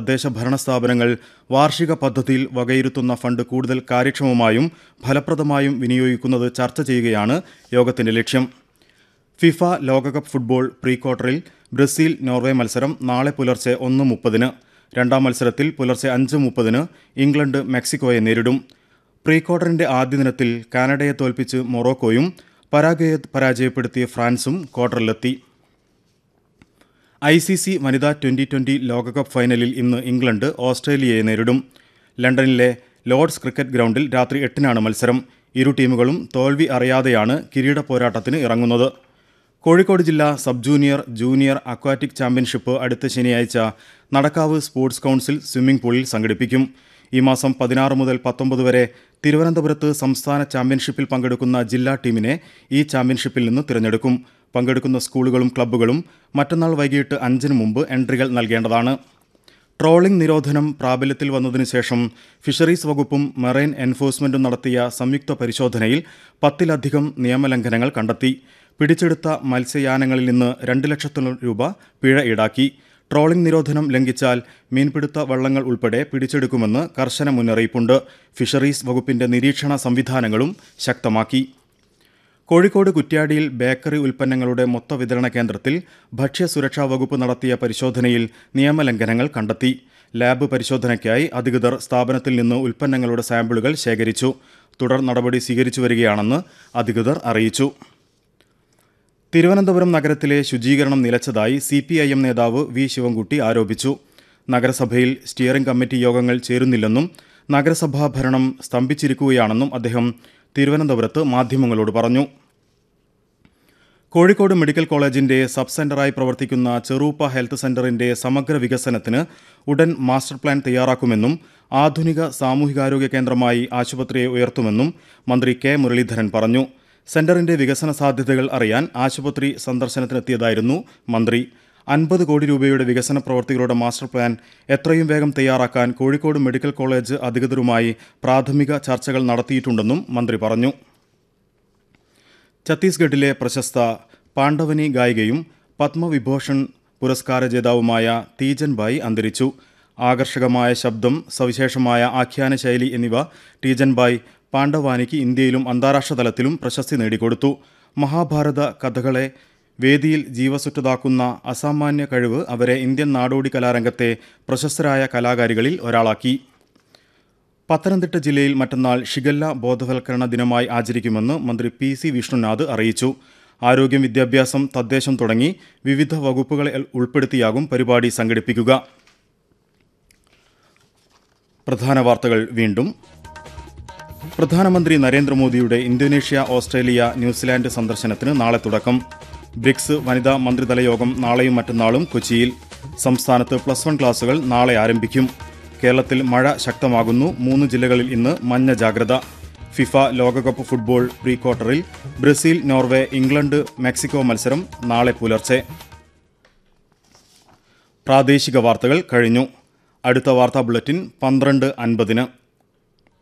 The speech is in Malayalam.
തദ്ദേശ ഭരണ സ്ഥാപനങ്ങൾ വാർഷിക പദ്ധതിയിൽ വകയിരുത്തുന്ന ഫണ്ട് കൂടുതൽ കാര്യക്ഷമമായും ഫലപ്രദമായും വിനിയോഗിക്കുന്നത് ചർച്ച ചെയ്യുകയാണ് യോഗത്തിന്റെ ലക്ഷ്യം ഫിഫ ലോകകപ്പ് ഫുട്ബോൾ പ്രീ ക്വാർട്ടറിൽ ബ്രസീൽ നോർവേ മത്സരം നാളെ പുലർച്ചെ ഒന്ന് മുപ്പതിന് രണ്ടാം മത്സരത്തിൽ പുലർച്ചെ അഞ്ച് മുപ്പതിന് ഇംഗ്ലണ്ട് മെക്സിക്കോയെ നേരിടും പ്രീ ക്വാർട്ടറിന്റെ ആദ്യ ദിനത്തിൽ കാനഡയെ തോൽപ്പിച്ച് മൊറോക്കോയും പരാഗയെ പരാജയപ്പെടുത്തിയ ഫ്രാൻസും ക്വാർട്ടറിലെത്തി ഐ സി സി വനിതാ ട്വന്റി ട്വന്റി ലോകകപ്പ് ഫൈനലിൽ ഇന്ന് ഇംഗ്ലണ്ട് ഓസ്ട്രേലിയയെ നേരിടും ലണ്ടനിലെ ലോർഡ്സ് ക്രിക്കറ്റ് ഗ്രൗണ്ടിൽ രാത്രി എട്ടിനാണ് മത്സരം ഇരു ടീമുകളും തോൽവി അറിയാതെയാണ് കിരീട പോരാട്ടത്തിന് ഇറങ്ങുന്നത് കോഴിക്കോട് ജില്ലാ sub junior junior aquatic championship അടുത്ത ശനിയാഴ്ച നടക്കാവ് സ്പോർട്സ് കൗൺസിൽ സ്വിമ്മിംഗ് പൂളിൽ സംഘടിപ്പിക്കും ഈ മാസം പതിനാറ് മുതൽ പത്തൊമ്പത് വരെ തിരുവനന്തപുരത്ത് സംസ്ഥാന ചാമ്പ്യൻഷിപ്പിൽ പങ്കെടുക്കുന്ന ജില്ലാ ടീമിനെ ഈ ചാമ്പ്യൻഷിപ്പിൽ നിന്ന് തിരഞ്ഞെടുക്കും പങ്കെടുക്കുന്ന സ്കൂളുകളും ക്ലബ്ബുകളും മറ്റന്നാൾ വൈകിട്ട് അഞ്ചിന് മുമ്പ് എൻട്രികൾ നൽകേണ്ടതാണ് ട്രോളിംഗ് നിരോധനം പ്രാബല്യത്തിൽ വന്നതിനു ശേഷം ഫിഷറീസ് വകുപ്പും മെറൈൻ എൻഫോഴ്സ്മെന്റും നടത്തിയ സംയുക്ത പരിശോധനയിൽ പത്തിലധികം നിയമലംഘനങ്ങൾ കണ്ടെത്തി പിടിച്ചെടുത്ത മത്സ്യയാനങ്ങളിൽ നിന്ന് രണ്ട് ലക്ഷത്തോളം രൂപ പിഴ ഈടാക്കി ട്രോളിംഗ് നിരോധനം ലംഘിച്ചാൽ മീൻപിടുത്ത വള്ളങ്ങൾ ഉൾപ്പെടെ പിടിച്ചെടുക്കുമെന്ന് കർശന മുന്നറിയിപ്പുണ്ട് ഫിഷറീസ് വകുപ്പിന്റെ നിരീക്ഷണ സംവിധാനങ്ങളും ശക്തമാക്കി കോഴിക്കോട് കുറ്റ്യാടിയിൽ ബേക്കറി ഉൽപ്പന്നങ്ങളുടെ മൊത്ത വിതരണ കേന്ദ്രത്തിൽ ഭക്ഷ്യസുരക്ഷാ വകുപ്പ് നടത്തിയ പരിശോധനയിൽ നിയമലംഘനങ്ങൾ കണ്ടെത്തി ലാബ് പരിശോധനയ്ക്കായി അധികൃതർ സ്ഥാപനത്തിൽ നിന്ന് ഉൽപ്പന്നങ്ങളുടെ സാമ്പിളുകൾ ശേഖരിച്ചു തുടർ നടപടി സ്വീകരിച്ചു വരികയാണെന്ന് അധികൃതർ അറിയിച്ചു തിരുവനന്തപുരം നഗരത്തിലെ ശുചീകരണം നിലച്ചതായി സി പി ഐ എം നേതാവ് വി ശിവൻകുട്ടി ആരോപിച്ചു നഗരസഭയിൽ സ്റ്റിയറിംഗ് കമ്മിറ്റി യോഗങ്ങൾ ചേരുന്നില്ലെന്നും നഗരസഭാ ഭരണം സ്തംഭിച്ചിരിക്കുകയാണെന്നും അദ്ദേഹം തിരുവനന്തപുരത്ത് മാധ്യമങ്ങളോട് പറഞ്ഞു കോഴിക്കോട് മെഡിക്കൽ കോളേജിന്റെ സബ് സെന്ററായി പ്രവർത്തിക്കുന്ന ചെറൂപ്പ ഹെൽത്ത് സെന്ററിന്റെ സമഗ്ര വികസനത്തിന് ഉടൻ മാസ്റ്റർ പ്ലാൻ തയ്യാറാക്കുമെന്നും ആധുനിക സാമൂഹികാരോഗ്യ കേന്ദ്രമായി ആശുപത്രിയെ ഉയർത്തുമെന്നും മന്ത്രി കെ മുരളീധരൻ പറഞ്ഞു സെന്ററിന്റെ വികസന സാധ്യതകൾ അറിയാൻ ആശുപത്രി സന്ദർശനത്തിനെത്തിയതായിരുന്നു മന്ത്രി അൻപത് കോടി രൂപയുടെ വികസന പ്രവർത്തികളുടെ മാസ്റ്റർ പ്ലാൻ എത്രയും വേഗം തയ്യാറാക്കാൻ കോഴിക്കോട് മെഡിക്കൽ കോളേജ് അധികൃതരുമായി പ്രാഥമിക ചർച്ചകൾ നടത്തിയിട്ടുണ്ടെന്നും മന്ത്രി പറഞ്ഞു ഛത്തീസ്ഗഡിലെ പ്രശസ്ത പാണ്ഡവനി ഗായികയും പത്മവിഭൂഷൺ പുരസ്കാര ജേതാവുമായ തീജൻബായി അന്തരിച്ചു ആകർഷകമായ ശബ്ദം സവിശേഷമായ ആഖ്യാന ശൈലി എന്നിവ ടീജൻബായ് പാണ്ഡവാനിക്ക് ഇന്ത്യയിലും അന്താരാഷ്ട്ര തലത്തിലും പ്രശസ്തി നേടിക്കൊടുത്തു മഹാഭാരത കഥകളെ വേദിയിൽ ജീവസുറ്റതാക്കുന്ന അസാമാന്യ കഴിവ് അവരെ ഇന്ത്യൻ നാടോടി കലാരംഗത്തെ പ്രശസ്തരായ കലാകാരികളിൽ ഒരാളാക്കി പത്തനംതിട്ട ജില്ലയിൽ മറ്റന്നാൾ ഷിഗല്ല ബോധവൽക്കരണ ദിനമായി ആചരിക്കുമെന്ന് മന്ത്രി പി സി വിഷ്ണുനാഥ് അറിയിച്ചു ആരോഗ്യം വിദ്യാഭ്യാസം തദ്ദേശം തുടങ്ങി വിവിധ വകുപ്പുകളെ ഉൾപ്പെടുത്തിയാകും പരിപാടി സംഘടിപ്പിക്കുക പ്രധാന വാർത്തകൾ വീണ്ടും പ്രധാനമന്ത്രി നരേന്ദ്രമോദിയുടെ ഇന്തോനേഷ്യ ഓസ്ട്രേലിയ ന്യൂസിലാൻഡ് സന്ദർശനത്തിന് നാളെ തുടക്കം ബ്രിക്സ് വനിതാ മന്ത്രിതല യോഗം നാളെയും മറ്റന്നാളും കൊച്ചിയിൽ സംസ്ഥാനത്ത് പ്ലസ് വൺ ക്ലാസുകൾ നാളെ ആരംഭിക്കും കേരളത്തിൽ മഴ ശക്തമാകുന്നു മൂന്ന് ജില്ലകളിൽ ഇന്ന് മഞ്ഞ ജാഗ്രത ഫിഫ ലോകകപ്പ് ഫുട്ബോൾ പ്രീ ക്വാർട്ടറിൽ ബ്രസീൽ നോർവേ ഇംഗ്ലണ്ട് മെക്സിക്കോ മത്സരം നാളെ പുലർച്ചെ പ്രാദേശിക വാർത്തകൾ കഴിഞ്ഞു അടുത്ത വാർത്താ ബുള്ളറ്റിൻ പന്ത്രണ്ട് അൻപതിന്